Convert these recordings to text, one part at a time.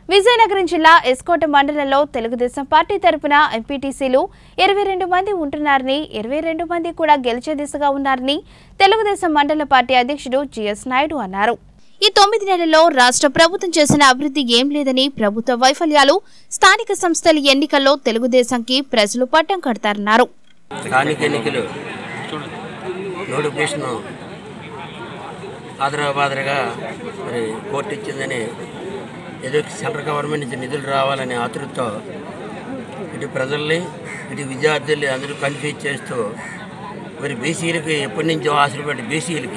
విజయనగరం జిల్లా ఎస్కోట మండలంలో తెలుగుదేశం పార్టీ తరపున ఎంపీటీసీలు ఇరవై రెండు మంది ఉంటున్నారని ఇరవై రెండు మంది కూడా గెలిచే దిశగా ఉన్నారని తెలుగుదేశం మండల పార్టీ అధ్యక్షుడు జిఎస్ నాయుడు అన్నారు ఈ తొమ్మిది నెలల్లో రాష్ట్ర ప్రభుత్వం చేసిన అభివృద్ధి ఏం లేదని ప్రభుత్వ వైఫల్యాలు స్థానిక సంస్థల ఎన్నికల్లో తెలుగుదేశంకి ప్రజలు పట్టం కడతారన్నారు స్థానిక ఎన్నికలు నోటిఫికేషన్ ఆదరాబాదరగా మరి కోర్టు ఇచ్చిందని ఏదో సెంట్రల్ గవర్నమెంట్ నుంచి నిధులు రావాలనే ఆతృతతో ఇటు ప్రజల్ని ఇటు విద్యార్థుల్ని అందరూ కన్ఫ్యూజ్ చేస్తూ మరి బీసీలకి ఎప్పటి నుంచో ఆశలు పెట్టి బీసీలకి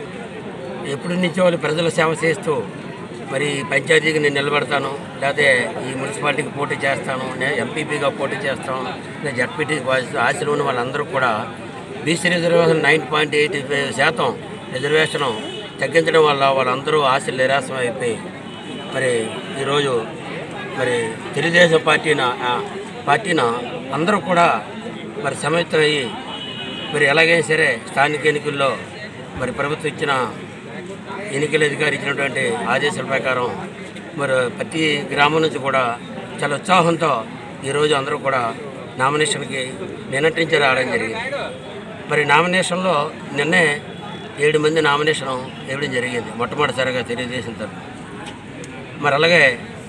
ఎప్పటి నుంచో వాళ్ళు ప్రజల సేవ చేస్తూ మరి పంచాయతీకి నేను నిలబడతాను లేకపోతే ఈ మున్సిపాలిటీకి పోటీ చేస్తాను నేను ఎంపీపీగా పోటీ చేస్తాను లేదా జడ్పీటీ ఆశలు ఉన్న వాళ్ళందరూ కూడా BC reservation nine point eight శాతం రిజర్వేషన్ తగ్గించడం వల్ల వాళ్ళందరూ ఆశలు నిరాశం అయిపోయి మరి ఈరోజు మరి తెలుగుదేశం పార్టీన ఆ, పార్టీన అందరూ కూడా మరి సమైక్యమయ్యి మరి ఎలాగైనా సరే స్థానిక ఎన్నికల్లో మరి ప్రభుత్వం ఇచ్చిన ఎన్నికల అధికారి ఇచ్చినటువంటి ఆదేశాల ప్రకారం మరి ప్రతి గ్రామం నుంచి కూడా చాలా ఉత్సాహంతో ఈరోజు అందరూ కూడా నామినేషన్కి నిన్నటించి రావడం జరిగింది మరి నామినేషన్లో నిన్నే ఏడు మంది నామినేషన్ వేయడం జరిగింది మొట్టమొదటిసారిగా తెలియజేసిన తరఫున మరి అలాగే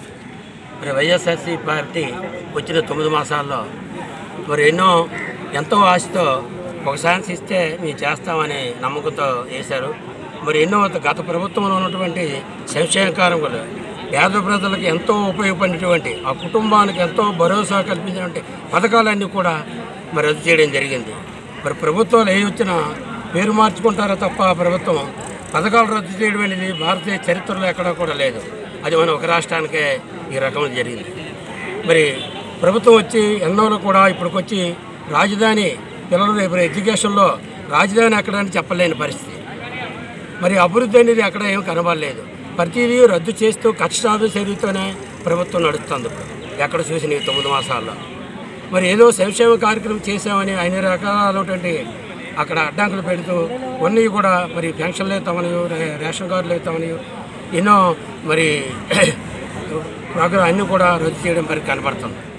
మరి వైఎస్ఆర్సీ పార్టీ వచ్చిన తొమ్మిది మాసాల్లో మరి ఎన్నో ఎంతో ఆశతో ఒక ఛాన్స్ ఇస్తే మేము చేస్తామని నమ్మకంతో వేశారు మరి ఎన్నో గత ప్రభుత్వంలో ఉన్నటువంటి సంక్షేమ కార్యక్రమాలు పేద ప్రజలకు ఎంతో ఉపయోగపడినటువంటి ఆ కుటుంబానికి ఎంతో భరోసా కల్పించినటువంటి పథకాలన్నీ కూడా మరి రద్దు చేయడం జరిగింది మరి ప్రభుత్వాలు ఏ వచ్చినా పేరు మార్చుకుంటారో తప్ప ఆ ప్రభుత్వం పథకాలు రద్దు చేయడం అనేది భారతీయ చరిత్రలో ఎక్కడా కూడా లేదు అది మన ఒక రాష్ట్రానికే ఈ రకం జరిగింది మరి ప్రభుత్వం వచ్చి ఎన్నోలో కూడా ఇప్పటికొచ్చి రాజధాని పిల్లలు రేపు ఎడ్యుకేషన్లో రాజధాని ఎక్కడని చెప్పలేని పరిస్థితి మరి అభివృద్ధి అనేది ఎక్కడ ఏం కనబడలేదు ప్రతిదీ రద్దు చేస్తూ కష్టాలు చర్యతోనే ప్రభుత్వం నడుస్తుంది ఇప్పుడు ఎక్కడ చూసిన ఈ తొమ్మిది మాసాల్లో మరి ఏదో సంక్షేమ కార్యక్రమం చేసామని అన్ని రకాలైనటువంటి అక్కడ అడ్డంకులు పెడుతూ కొన్ని కూడా మరి పెన్షన్లు ఇస్తామని రేషన్ కార్డులు ఇస్తామని ఎన్నో మరి ప్రోగ్రాం అన్నీ కూడా రద్దు చేయడం మరి కనబడుతుంది